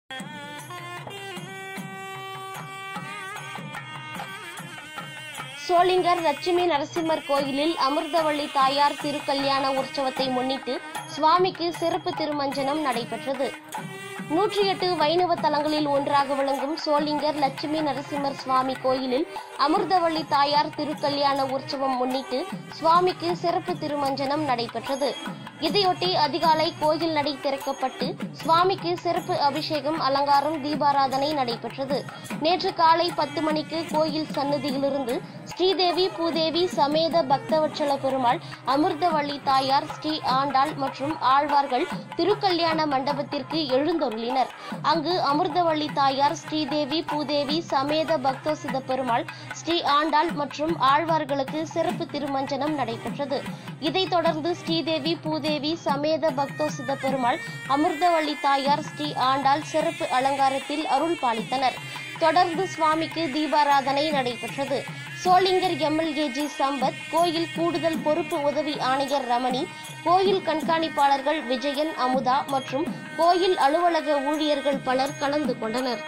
சோளிங்கர் லட்சுமி நரசிம்மர் கோயிலில் அமிர்தவள்ளி தாயார் திருக்கல்யாண உற்சவத்தை முன்னிட்டு சுவாமிக்கு சிறப்பு திருமஞ்சனம் நடைபெற்றது நூற்றி எட்டு வைணவ தலங்களில் ஒன்றாக விளங்கும் சோளிங்கர் லட்சுமி நரசிம்மர் சுவாமி கோயிலில் அமிர்தவள்ளி தாயார் திருக்கல்யாண உற்சவம் முன்னிட்டு சுவாமிக்கு சிறப்பு திருமஞ்சனம் நடைபெற்றது இதையொட்டி அதிகாலை கோயில் நடை திறக்கப்பட்டு சுவாமிக்கு சிறப்பு அபிஷேகம் அலங்காரம் தீபாராதனை நடைபெற்றது நேற்று காலை பத்து மணிக்கு கோயில் சன்னதியிலிருந்து ஸ்ரீதேவி பூதேவி சமேத பக்தவட்சல பெருமாள் அமிர்தவள்ளி தாயார் ஸ்ரீ ஆண்டாள் மற்றும் ஆழ்வார்கள் திருக்கல்யாண மண்டபத்திற்கு எழுந்தருளினர் அங்கு அமிர்தவள்ளி தாயார் ஸ்ரீதேவி பூதேவி சமேத பக்தோசித பெருமாள் ஸ்ரீ ஆண்டாள் மற்றும் ஆழ்வார்களுக்கு சிறப்பு திருமஞ்சனம் நடைபெற்றது இதைத் தொடர்ந்து ஸ்ரீதேவி பூதேவி சமேத பக்தோசித பெருமாள் அமிர்தவள்ளி தாயார் ஸ்ரீ ஆண்டாள் சிறப்பு அலங்காரத்தில் அருள் பாலித்தனர் தொடர்ந்து சுவாமிக்கு தீபாராதனை நடைபெற்றது சோளிங்கர் எம்எல்ஏஜி சம்பத் கோயில் கூடுதல் பொறுப்பு உதவி ஆணையர் ரமணி கோயில் கண்காணிப்பாளர்கள் விஜயன் அமுதா மற்றும் கோயில் அலுவலக ஊழியர்கள் பலர் கலந்து கொண்டனர்